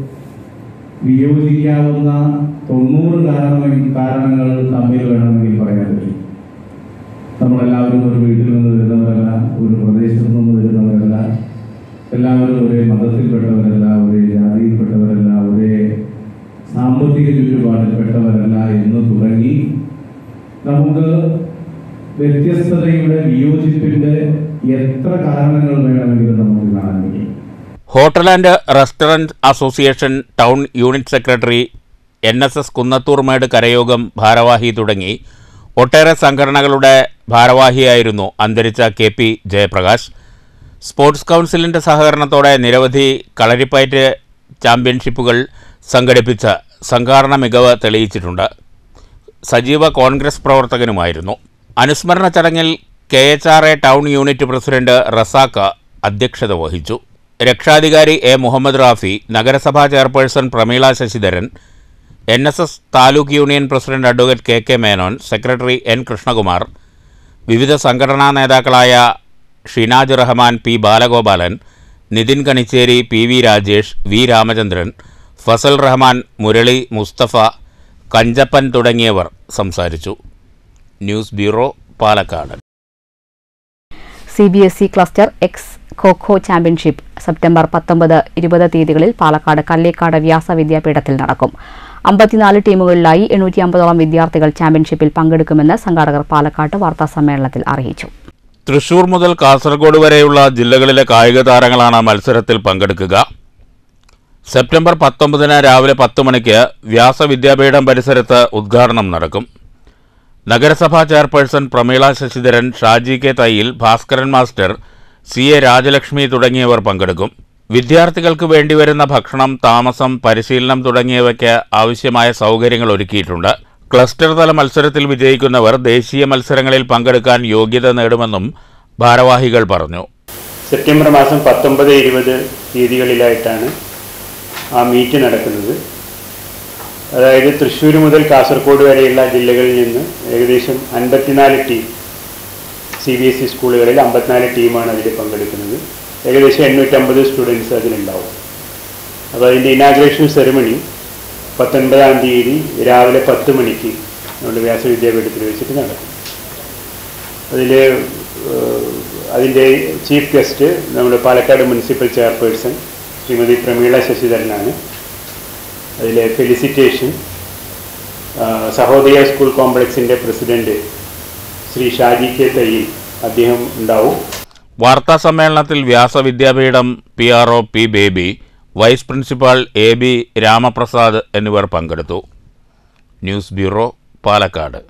വിയോജിക്കാവുന്ന തൊണ്ണൂറ് കാരണങ്ങൾ കാരണങ്ങൾ തമ്മിൽ വേണമെങ്കിൽ പറയാൻ പറ്റും നമ്മളെല്ലാവരും ഒരു വീട്ടിൽ നിന്ന് വരുന്നവരല്ല ഒരു പ്രദേശത്ത് നിന്ന് വരുന്നവരല്ല എല്ലാവരും ഒരേ മതത്തിൽപ്പെട്ടവരല്ല ഒരേ ജാതിയിൽപ്പെട്ടവരല്ല ഒരേ സാമ്പത്തിക ചുറ്റുപാടിൽപ്പെട്ടവരല്ല എന്ന് തുടങ്ങി നമുക്ക് വ്യത്യസ്തതയുടെ വിയോജിപ്പിന്റെ എത്ര കാരണങ്ങൾ വേണമെങ്കിലും നമുക്ക് കാണാൻ കഴിയും hotel and restaurant association town unit secretary N S S Kunnathurmedu കരയോഗം ഭാരവാഹി തുടങ്ങി ഒട്ടേറെ സംഘടനകളുടെ ഭാരവാഹിയായിരുന്നു അന്തരിച്ച കെ പി ജയപ്രകാശ് സ്പോർട്സ് കൗൺസിലിൻ്റെ സഹകരണത്തോടെ നിരവധി കളരിപ്പയറ്റ് ചാമ്പ്യൻഷിപ്പുകൾ സംഘടിപ്പിച്ച സംഘാടന മികവ് തെളിയിച്ചിട്ടുണ്ട് സജീവ കോൺഗ്രസ് പ്രവർത്തകനുമായിരുന്നു അനുസ്മരണ ചടങ്ങിൽ K H R A town unit president Razak അധ്യക്ഷത വഹിച്ചു രക്ഷാധികാരി എ മുഹമ്മദ് റാഫി നഗരസഭാ chairperson Prameela Sasidharan N S S taluk union president advocate K K Menon secretary N Krishnakumar വിവിധ സംഘടനാ നേതാക്കളായ Shinaj Rahman P Balagopalan Nithin Kanicheri P V Rajesh V Ramachandran Fazal Rahman Murali Musthafa Kanchappan തുടങ്ങിയവർ സംസാരിച്ചു news bureau Palakkad C B S E cluster X kho kho championship September പത്തൊമ്പത് ഇരുപത് തീയതികളിൽ പാലക്കാട് കല്ലേക്കാട് വ്യാസ വിദ്യാപീഠത്തിൽ നടക്കും അമ്പത്തിനാല് ടീമുകളിലായി എണ്ണൂറ്റി അമ്പതോളം വിദ്യാർത്ഥികൾ ചാമ്പ്യൻഷിപ്പിൽ പങ്കെടുക്കുമെന്ന് സംഘാടകർ പാലക്കാട്ട് വാർത്താസമ്മേളനത്തിൽ അറിയിച്ചു തൃശൂർ മുതൽ കാസർഗോഡ് വരെയുള്ള ജില്ലകളിലെ കായിക താരങ്ങളാണ് മത്സരത്തിൽ പങ്കെടുക്കുക സെപ്റ്റംബർ പത്തൊമ്പതിന് രാവിലെ പത്ത് മണിക്ക് വ്യാസ വിദ്യാപീഠം പരിസരത്ത് ഉദ്ഘാടനം നടക്കും നഗരസഭാ chairperson Prameela Sasidharan Shaji K Thayyil Bhaskaran master C A Rajalakshmi തുടങ്ങിയവർ പങ്കെടുക്കും വിദ്യാർത്ഥികൾക്ക് വേണ്ടിവരുന്ന ഭക്ഷണം താമസം പരിശീലനം തുടങ്ങിയവയ്ക്ക് ആവശ്യമായ സൗകര്യങ്ങൾ ഒരുക്കിയിട്ടുണ്ട് ക്ലസ്റ്റർ തല മത്സരത്തിൽ വിജയിക്കുന്നവർ ദേശീയ മത്സരങ്ങളിൽ പങ്കെടുക്കാൻ യോഗ്യത നേടുമെന്നും ഭാരവാഹികൾ പറഞ്ഞു സെപ്റ്റംബർ മാസം പത്തൊമ്പത് ഇരുപത് തീയതികളിലായിട്ടാണ് ആ മീറ്റ് നടക്കുന്നത് അതായത് തൃശ്ശൂർ മുതൽ കാസർഗോഡ് വരെയുള്ള ജില്ലകളിൽ നിന്ന് ഏകദേശം അൻപത്തിനാല് team C B S E സ്കൂളുകളിൽ അമ്പത്തിനാല് ടീമാണ് അതിൽ പങ്കെടുക്കുന്നത് ഏകദേശം എണ്ണൂറ്റമ്പത് സ്റ്റുഡൻസ് അതിലുണ്ടാവും അപ്പോൾ അതിൻ്റെ ഇനാഗ്രേഷൻ സെറിമണി പത്തൊൻപതാം തീയതി രാവിലെ പത്ത് മണിക്ക് നമ്മുടെ വ്യാസവിദ്യാപീഠത്തിൽ വെച്ചിട്ട് നടക്കും അതിൽ അതിൻ്റെ ചീഫ് ഗസ്റ്റ് നമ്മുടെ പാലക്കാട് മുനിസിപ്പൽ ചെയർപേഴ്സൺ ശ്രീമതി പ്രമീള ശശിധരനാണ് അതിലെ ഫെലിസിറ്റേഷൻ സഹോദയ സ്കൂൾ കോംപ്ലക്സിൻ്റെ പ്രസിഡന്റ് ശ്രീ ഷാജി കെ തയ്യിൽ അദ്ദേഹം ഉണ്ടാവും വാർത്താ സമ്മേളനത്തിൽ Vyasa Vidyapeetham P R O P Baby vice principal A B Ramaprasad എന്നിവർ പങ്കെടുത്തു ന്യൂസ് ബ്യൂറോ പാലക്കാട്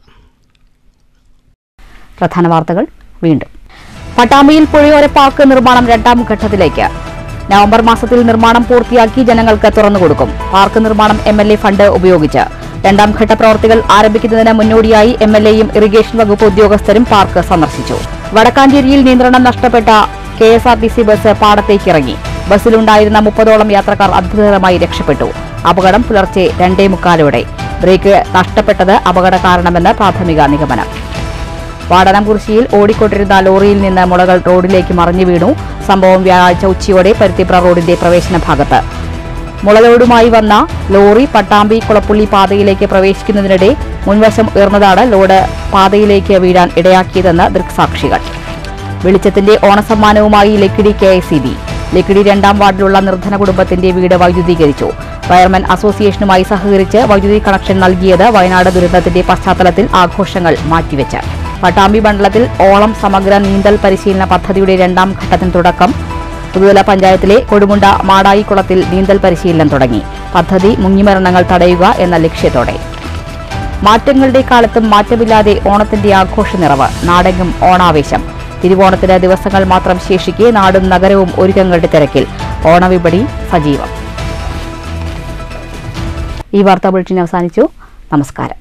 പ്രധാന വാർത്തകൾ വീണ്ടും പട്ടാമ്പിയിൽ പുഴയോര പാർക്ക് നിർമ്മാണം രണ്ടാം ഘട്ടത്തിലേക്ക് നവംബർ മാസത്തിൽ നിർമ്മാണം പൂർത്തിയാക്കി ജനങ്ങൾക്ക് തുറന്നുകൊടുക്കും പാർക്ക് നിർമ്മാണം എം എൽ എ ഫണ്ട് ഉപയോഗിച്ച് രണ്ടാം ഘട്ട പ്രവൃത്തികൾ ആരംഭിക്കുന്നതിന് മുന്നോടിയായി എം എൽ എയും ഇറിഗേഷൻ വകുപ്പ് ഉദ്യോഗസ്ഥരും പാർക്ക് സന്ദർശിച്ചു വടക്കാഞ്ചേരിയിൽ നിയന്ത്രണം നഷ്ടപ്പെട്ട K S R T C bus പാടത്തേക്കിറങ്ങി ബസ്സിലുണ്ടായിരുന്ന മുപ്പതോളം യാത്രക്കാർ അത്ഭുതകരമായി രക്ഷപ്പെട്ടു അപകടം പുലർച്ചെ രണ്ടേ മുക്കാലോടെ ബ്രേക്ക് നഷ്ടപ്പെട്ടത് അപകട കാരണമെന്ന് പ്രാഥമിക നിഗമനം വാടനംകുറിശ്ശിയിൽ ഓടിക്കൊണ്ടിരുന്ന ലോറിയിൽ നിന്ന് മുളകൾ റോഡിലേക്ക് മറിഞ്ഞു വീണു സംഭവം വ്യാഴാഴ്ച ഉച്ചയോടെ പരുത്തിപ്ര റോഡിന്റെ പ്രവേശന ഭാഗത്ത് മുളലോടുമായി വന്ന ലോറി പട്ടാമ്പി കുളപ്പുള്ളി പാതയിലേക്ക് പ്രവേശിക്കുന്നതിനിടെ മുൻവശം ഉയർന്നതാണ് ലോഡ് പാതയിലേക്ക് വീഴാൻ ഇടയാക്കിയതെന്ന് ദൃക്സാക്ഷികൾ വെളിച്ചത്തിന്റെ ഓണസമ്മാനവുമായി Lakkidi K I C B Lakkidi രണ്ടാം വാർഡിലുള്ള നിർധന കുടുംബത്തിന്റെ വീട് വൈദ്യുതീകരിച്ചു വയർമാൻ അസോസിയേഷനുമായി സഹകരിച്ച് വൈദ്യുതി കണക്ഷൻ നൽകിയത് വയനാട് ദുരന്തത്തിന്റെ പശ്ചാത്തലത്തിൽ ആഘോഷങ്ങൾ മാറ്റിവെച്ച് പട്ടാമ്പി മണ്ഡലത്തിൽ ഓളം സമഗ്ര നീന്തൽ പരിശീലന പദ്ധതിയുടെ രണ്ടാം ഘട്ടത്തിന് തുടക്കം പുതുതല പഞ്ചായത്തിലെ കൊടുമുണ്ട മാടായിക്കുളത്തിൽ നീന്തൽ പരിശീലനം തുടങ്ങി പദ്ധതി മുങ്ങിമരണങ്ങൾ തടയുക എന്ന ലക്ഷ്യത്തോടെ മാറ്റങ്ങളുടെ കാലത്തും മാറ്റമില്ലാതെ ഓണത്തിന്റെ ആഘോഷ നിറവ് നാടെങ്ങും ഓണാവേശം തിരുവോണത്തിന് ദിവസങ്ങൾ മാത്രം ശേഷിക്കെ നാടും നഗരവും ഒരുക്കങ്ങളുടെ തിരക്കിൽ ഓണവിപണി സജീവം ഈ വാർത്താ ബുള്ളറ്റിൻ അവസാനിച്ചു നമസ്കാരം